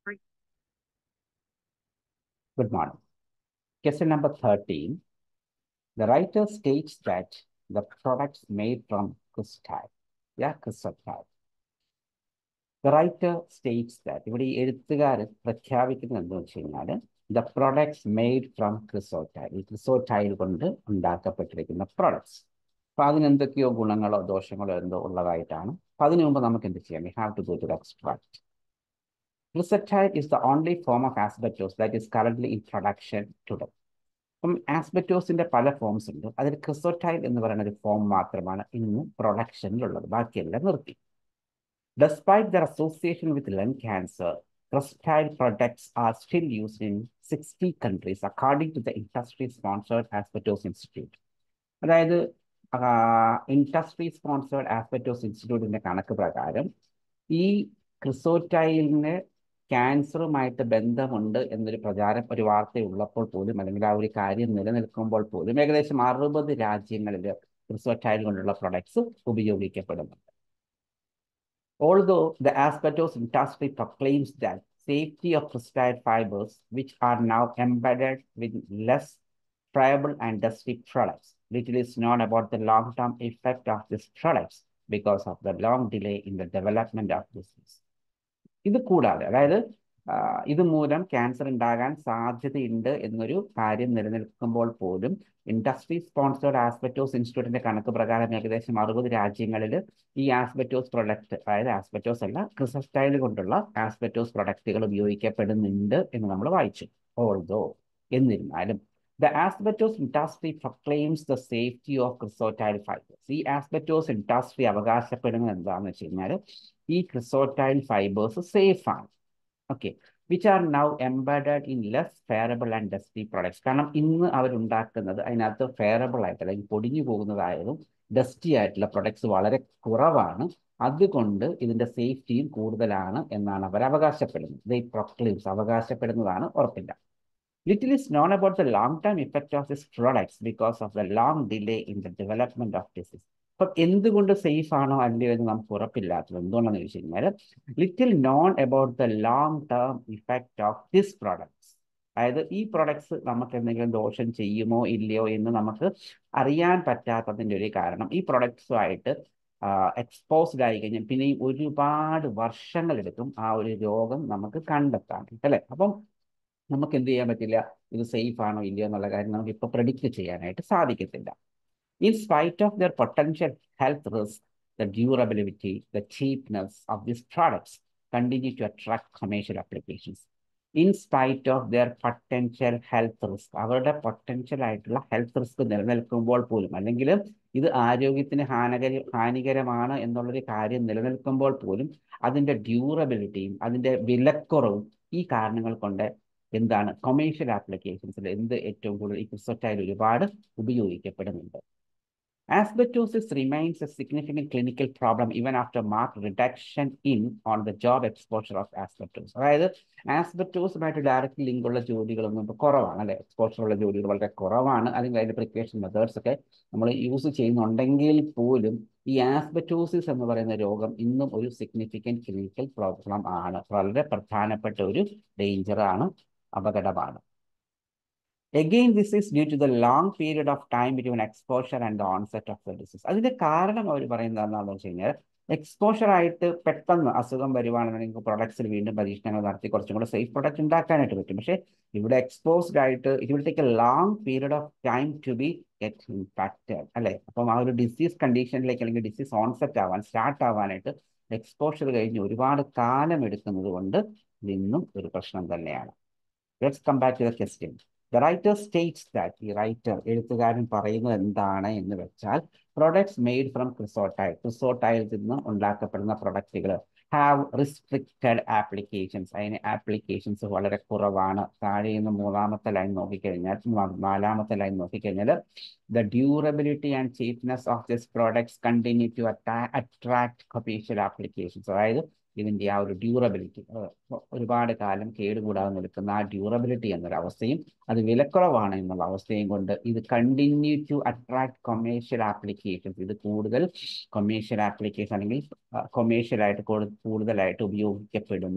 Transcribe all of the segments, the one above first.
Good morning. Question number 13. The writer states that the products made from crystal, yeah, crystal. The writer states that ഇവിടെ ഈ എഴുത്തുകാരൻ പ്രഖ്യാപിക്കുന്നത് എന്താണെന്ന് വെച്ച് കഴിഞ്ഞാൽ the products made from chrysotile ഈ ക്രിസോറ്റൈൽ കൊണ്ട് ഉണ്ടാക്കപ്പെട്ടിരിക്കുന്ന പ്രൊഡക്ട്സ് അപ്പൊ അതിന് എന്തൊക്കെയോ ഗുണങ്ങളോ ദോഷങ്ങളോ എന്തോ ഉള്ളതായിട്ടാണ് അപ്പൊ അതിനു മുമ്പ് നമുക്ക് എന്ത് ചെയ്യാം we have to go to the extract Chrysotile is the only form of asbestos that is currently in production today. അപ്പം ആസ്ബറ്റോസിന്റെ പല ഫോംസ് ഉണ്ട് അതിൽ ക്രിസോറ്റൈൽ എന്ന് പറയുന്ന ഒരു ഫോം മാത്രമാണ് ഇന്ന് പ്രൊഡക്ഷനിലുള്ളത് ബാക്കിയെല്ലാം നിർത്തി despite their association with lung cancer chrysotile products are still used in sixty countries according to the industry sponsored asbestos institute അതായത് ഇൻഡസ്ട്രി സ്പോൺസേർഡ് ആസ്ബറ്റോസ് ഇൻസ്റ്റിറ്റ്യൂട്ടിന്റെ കണക്ക് പ്രകാരം ഈ ക്രിസോറ്റൈലിന് ക്യാൻസറുമായിട്ട് ബന്ധമുണ്ട് എന്നൊരു പ്രചാരം ഒരു വാർത്തയുള്ളപ്പോൾ പോലും അല്ലെങ്കിൽ ആ ഒരു കാര്യം നിലനിൽക്കുമ്പോൾ പോലും ഏകദേശം അറുപത് രാജ്യങ്ങളിൽ ക്രിസോറ്റൈൽ കൊണ്ടുള്ള പ്രൊഡക്ട്സ് ഉപയോഗിക്കപ്പെടുന്നുണ്ട് although the asbestos industry proclaims that safety of crystal fibers which are now embedded with less friable and dusty products. Little is known about the long-term effect of these products because of the long delay in the development of disease. ഇത് കൂടാതെ അതായത് ഇത് മൂലം cancer ഉണ്ടാകാൻ സാധ്യതയുണ്ട് എന്നൊരു കാര്യം നിലനിൽക്കുമ്പോൾ പോലും ഇൻഡസ്ട്രി സ്പോൺസേർഡ് ആസ്പെറ്റോസ് ഇൻസ്റ്റിറ്റ്യൂട്ടിന്റെ കണക്ക് പ്രകാരം ഏകദേശം അറുപത് രാജ്യങ്ങളിൽ ഈ ആസ്പെറ്റോസ് പ്രൊഡക്റ്റ് അതായത് ആസ്പെറ്റോസ് അല്ല ക്രിസസ്റ്റൈൽ കൊണ്ടുള്ള ആസ്പെറ്റോസ് പ്രൊഡക്റ്റുകൾ ഉപയോഗിക്കപ്പെടുന്നുണ്ട് എന്ന് നമ്മൾ വായിച്ചു ഓൾദോ എന്നിരുന്നാലും The asbestos industry proclaims the safety of chrysotile fibers. ഈ ആസ്ബറ്റോസ് ഇൻഡസ്ട്രി അവകാശപ്പെടുന്നത് എന്താണെന്ന് വെച്ച് കഴിഞ്ഞാൽ ഈ ക്രിസോറ്റൈൽ ഫൈബേഴ്സ് സേഫ് ആണ് okay which are now embedded in less friable and dusty products കാരണം ഇന്ന് അവരുണ്ടാക്കുന്നത് അതിനകത്ത് ഫെയറബിൾ ആയിട്ട് അല്ലെങ്കിൽ പൊടിഞ്ഞു പോകുന്നതായതും ഡസ്റ്റി ആയിട്ടുള്ള പ്രൊഡക്ട്സ് വളരെ കുറവാണ് അതുകൊണ്ട് ഇതിന്റെ സേഫ്റ്റിയും കൂടുതലാണ് എന്നാണ് അവർ അവകാശപ്പെടുന്നത് ദൈ പ്രൊക്ലെയിംസ് അവകാശപ്പെടുന്നതാണ് ഉറപ്പില്ല Little is known about the long-term effect of these products because of the long delay in the development of disease. അപ്പം എന്തുകൊണ്ട് സേഫ് ആണോ അല്ലയോ എന്ന് നമുക്ക് ഉറപ്പില്ലാത്തത് എന്തുകൊണ്ടാണെന്ന് ചോദിച്ചു കഴിഞ്ഞാൽ little known about the long term effect of this products അതായത് ഈ പ്രൊഡക്ട്സ് നമുക്ക് എന്തെങ്കിലും ദോഷം ചെയ്യുമോ ഇല്ലയോ എന്ന് നമുക്ക് അറിയാൻ പറ്റാത്തതിൻ്റെ ഒരു കാരണം ഈ പ്രൊഡക്ട്സുമായിട്ട് എക്സ്പോസ്ഡ് ആയി കഴിഞ്ഞാൽ പിന്നെ ഈ ഒരുപാട് വർഷങ്ങളെടുക്കും ആ ഒരു രോഗം നമുക്ക് കണ്ടെത്താൻ അല്ലേ അപ്പം നമുക്ക് എന്ത് ചെയ്യാൻ പറ്റില്ല ഇത് സേഫ് ആണോ ഇല്ലയോ എന്നുള്ള കാര്യം നമുക്ക് ഇപ്പോൾ പ്രഡിക്റ്റ് ചെയ്യാനായിട്ട് സാധിക്കത്തില്ല in spite of their potential health risk the durability the cheapness of this products continue to attract commercial applications in spite of their potential health risk അവരുടെ പൊട്ടൻഷ്യൽ ആയിട്ടുള്ള ഹെൽത്ത് റിസ്ക് നിലനിൽക്കുമ്പോൾ പോലും അല്ലെങ്കിൽ ഇത് ആരോഗ്യത്തിന് ഹാനകര ഹാനികരമാണ് എന്നുള്ളൊരു കാര്യം നിലനിൽക്കുമ്പോൾ പോലും അതിൻ്റെ ഡ്യൂറബിലിറ്റിയും അതിൻ്റെ വിലക്കുറവും ഈ കാരണങ്ങൾ കൊണ്ട് എന്താണ് കൊമേഴ്ഷ്യൽ ആപ്ലിക്കേഷൻസിൽ എന്ത് ഏറ്റവും കൂടുതൽ ഈ ക്രിസോറ്റൈൽ ഒരുപാട് ഉപയോഗിക്കപ്പെടുന്നുണ്ട് Asbestos remains a significant clinical problem even after marked reduction in on the job exposure of asbestos. അതായത് ആസ്ബറ്റോസുമായിട്ട് ഡയറക്റ്റ് ലിങ്ക് ഉള്ള ജോലികളൊന്നും ഇപ്പോൾ കുറവാണ് അല്ലെ എക്സ്പോഷർ ഉള്ള ജോലികൾ വളരെ കുറവാണ് അല്ലെങ്കിൽ അതിന്റെ പ്രിക്കവേഷൻ മെത്തേഡ്സ് ഒക്കെ നമ്മൾ യൂസ് ചെയ്യുന്നുണ്ടെങ്കിൽ പോലും ഈ ആസ്ബറ്റോസിസ് എന്ന് പറയുന്ന രോഗം ഇന്നും ഒരു സിഗ്നിഫിക്കൻറ്റ് ക്ലിനിക്കൽ പ്രോബ്ലം ആണ് വളരെ പ്രധാനപ്പെട്ട ഒരു ഡേഞ്ചറാണ് അപകടമാണ് Again, this is due to the long period of time between exposure and the onset of the disease. അതിന്റെ കാരണം അവർ പറയുന്നത് എന്താണെന്ന് വെച്ച് കഴിഞ്ഞാൽ എക്സ്പോഷർ ആയിട്ട് പെട്ടെന്ന് അസുഖം വരുവാണെന്നുണ്ടെങ്കിൽ പ്രൊഡക്ട്സിൽ വീണ്ടും പരീക്ഷണങ്ങൾ നടത്തി കുറച്ചും കൂടെ സേഫ് പ്രൊഡക്റ്റ് ഉണ്ടാക്കാനായിട്ട് പറ്റും പക്ഷേ ഇവിടെ എക്സ്പോസ്ഡ് ആയിട്ട് it will take a long period of time to be get impacted അല്ലേ അപ്പം ആ ഒരു ഡിസീസ് കണ്ടീഷനിലേക്ക് അല്ലെങ്കിൽ ഡിസീസ് ഓൺസെറ്റ് ആവാൻ സ്റ്റാർട്ട് ആവാനായിട്ട് എക്സ്പോഷർ കഴിഞ്ഞ് ഒരുപാട് കാലം എടുക്കുന്നത് കൊണ്ട് ഇന്നും ഒരു പ്രശ്നം തന്നെയാണ് let's come back to the question the writer states that ഈ റൈറ്റർ എഴുത്തുകാരൻ പറയുന്നത് എന്താണ് എന്ന് വെച്ചാൽ products made from chrysotile chrysotile നിന്ന് ഉണ്ടാക്കപ്പെടുന്ന പ്രൊഡക്റ്റുകൾ ഹാവ് റിസ്ട്രിക്റ്റഡ് ആപ്ലിക്കേഷൻസ് അതിന് ആപ്ലിക്കേഷൻസ് വളരെ കുറവാണ് താഴെ നിന്ന് മൂന്നാമത്തെ ലൈൻ നോക്കിക്കഴിഞ്ഞാൽ നാലാമത്തെ ലൈൻ നോക്കിക്കഴിഞ്ഞാൽ the durability and cheapness of this products continue to attract commercial applications അതായത് ഇതിൻ്റെ ആ ഒരു ഡ്യൂറബിലിറ്റി ഒരുപാട് കാലം കേടുകൂടാതെ നിൽക്കുന്ന ആ ഡ്യൂറബിലിറ്റി എന്നൊരവസ്ഥയും അത് വിലക്കുറവാണ് എന്നുള്ള അവസ്ഥയും കൊണ്ട് ഇത് continue to attract commercial applications ഇത് കൂടുതൽ കൊമേഴ്ഷ്യൽ ആപ്ലിക്കേഷൻ അല്ലെങ്കിൽ കൊമേഴ്ഷ്യലായിട്ട് കൂടുതലായിട്ട് ഉപയോഗിക്കപ്പെടുന്നു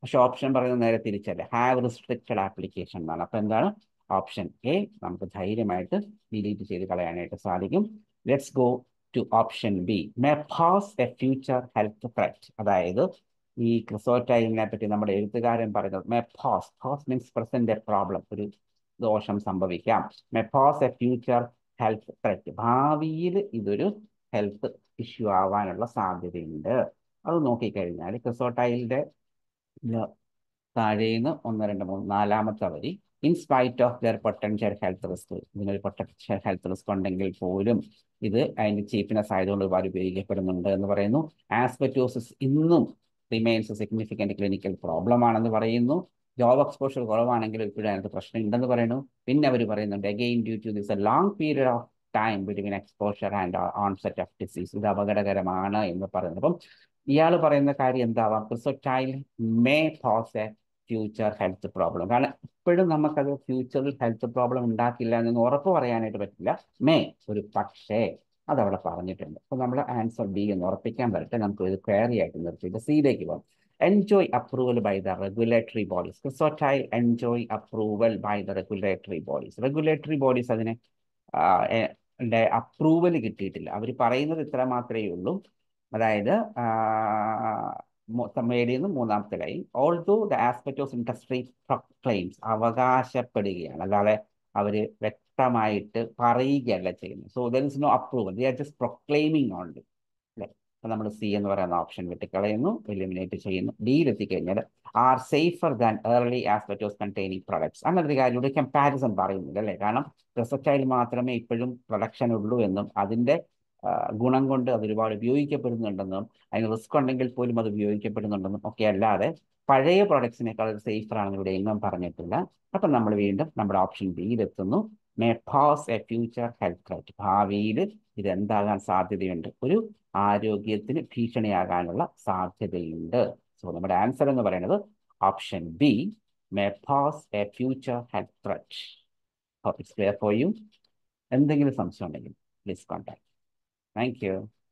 പക്ഷെ ഓപ്ഷൻ പറയുന്നത് നേരെ തിരിച്ചല്ലേ ഹാവ് റിസ്ട്രിക്റ്റഡ് ആപ്ലിക്കേഷൻ എന്നാണ് അപ്പൊ എന്താണ് ഓപ്ഷൻ എ നമുക്ക് ധൈര്യമായിട്ട് ഡിലീറ്റ് ചെയ്ത് കളയാനായിട്ട് സാധിക്കും let's go to option B may pass a future health threat അതായത് ഈ ക്രിസോറ്റൈലിനെ പറ്റി നമ്മുടെ എഴുത്തുകാരൻ പറയുന്നത് may pass pass means present a problem ഒരു ദോഷം സംഭവിക്കാം may pass a future health threat ഭാവിയിൽ ഇതൊരു ഹെൽത്ത് ഇഷ്യൂ ആവാനുള്ള സാധ്യതയുണ്ട് അത് നോക്കിക്കഴിഞ്ഞാൽ ക്രിസോട്ടൈലിന്റെ താഴേന്ന് ഒന്ന് രണ്ട് മൂന്ന് നാലാമത്തെ വരി in spite of their potential health risk ഇതിനൊരു പൊട്ടൻഷ്യൽ ഹെൽത്ത് റിസ്ക് ഉണ്ടെങ്കിൽ പോലും ഇത് അതിന്റെ ചീഫ്നെസ് ആയതുകൊണ്ട് ഒരുപാട് ഉപയോഗിക്കപ്പെടുന്നുണ്ട് എന്ന് പറയുന്നു ആസ്പെറ്റോസിസ് ഇന്നും റിമെയിൻസ് സിഗ്നിഫിക്കൻറ്റ് ക്ലിനിക്കൽ പ്രോബ്ലം ആണെന്ന് പറയുന്നു ജോബ് എക്സ്പോഷർ കുറവാണെങ്കിൽ ഇപ്പോഴും അതിനകത്ത് പ്രശ്നം ഉണ്ടെന്ന് പറയുന്നു പിന്നെ അവർ പറയുന്നുണ്ട് again due to this a long period of time between exposure and onset of disease ഇത് അപകടകരമാണ് എന്ന് പറയുന്നത് അപ്പം ഇയാൾ പറയുന്ന കാര്യം എന്താവാം chrysotile may pose a future health problem കാരണം ഇപ്പോഴും നമുക്കത് ഫ്യൂച്ചറിൽ ഹെൽത്ത് പ്രോബ്ലം ഉണ്ടാക്കില്ല എന്ന് ഉറപ്പ് പറയാനായിട്ട് പറ്റില്ല മേ ഒരു പക്ഷേ അതവിടെ പറഞ്ഞിട്ടുണ്ട് അപ്പോൾ നമ്മൾ ആൻസർ ബി എന്ന് ഉറപ്പിക്കാൻ പറ്റട്ടെ നമുക്ക് ഇത് ക്വയറി ആയിട്ട് നിർത്തിയിട്ട് സിയിലേക്ക് പോകാം enjoy approval by the regulatory bodies chrysotile enjoy approval by the regulatory bodies regulatory bodies അതിനെ അപ്രൂവൽ കിട്ടിയിട്ടില്ല അവർ പറയുന്നത് ഇത്ര മാത്രമേ ഉള്ളൂ അതായത് മേടിയെന്ന് മൂന്നാമത്തെ line although the asbestos of industry claims അവകാശപ്പെടുകയാണ് അല്ലാതെ അവർ വ്യക്തമായിട്ട് പറയുകയല്ല ചെയ്യുന്നത് so there is no approval they are just proclaiming only അല്ലെ അപ്പൊ നമ്മൾ സി എന്ന് പറയുന്ന ഓപ്ഷൻ വെട്ടിക്കളയുന്നു എലിമിനേറ്റ് ചെയ്യുന്നു ഡിയിൽ എത്തിക്കഴിഞ്ഞാൽ are safer than early asbestos containing products അങ്ങനൊരു കാര്യം ഇവിടെ കമ്പാരിസൺ പറയുന്നില്ല അല്ലേ കാരണം റിസർച്ചായി മാത്രമേ ഇപ്പോഴും പ്രൊഡക്ഷൻ ഉള്ളൂ എന്നും അതിന്റെ ഗുണം കൊണ്ട് അത് ഒരുപാട് ഉപയോഗിക്കപ്പെടുന്നുണ്ടെന്നും അതിന് റിസ്ക് ഉണ്ടെങ്കിൽ പോലും അത് ഉപയോഗിക്കപ്പെടുന്നുണ്ടെന്നും ഒക്കെ അല്ലാതെ പഴയ പ്രൊഡക്ട്സിനേക്കാൾ സേഫർ ആണെന്ന് ഇവിടെ എങ്ങും പറഞ്ഞിട്ടില്ല അപ്പം നമ്മൾ വീണ്ടും നമ്മുടെ ഓപ്ഷൻ ബിയിലെത്തുന്നു may pass a future health threat ഭാവിയിൽ ഇത് എന്താകാൻ സാധ്യതയുണ്ട് ഒരു ആരോഗ്യത്തിന് ഭീഷണിയാകാനുള്ള സാധ്യതയുണ്ട് സോ നമ്മുടെ ആൻസർ എന്ന് പറയുന്നത് option B may pass a future health threat it's clear for you എന്തെങ്കിലും സംശയം ഉണ്ടെങ്കിൽ പ്ലീസ് കോൺടാക്ട് താങ്ക് യു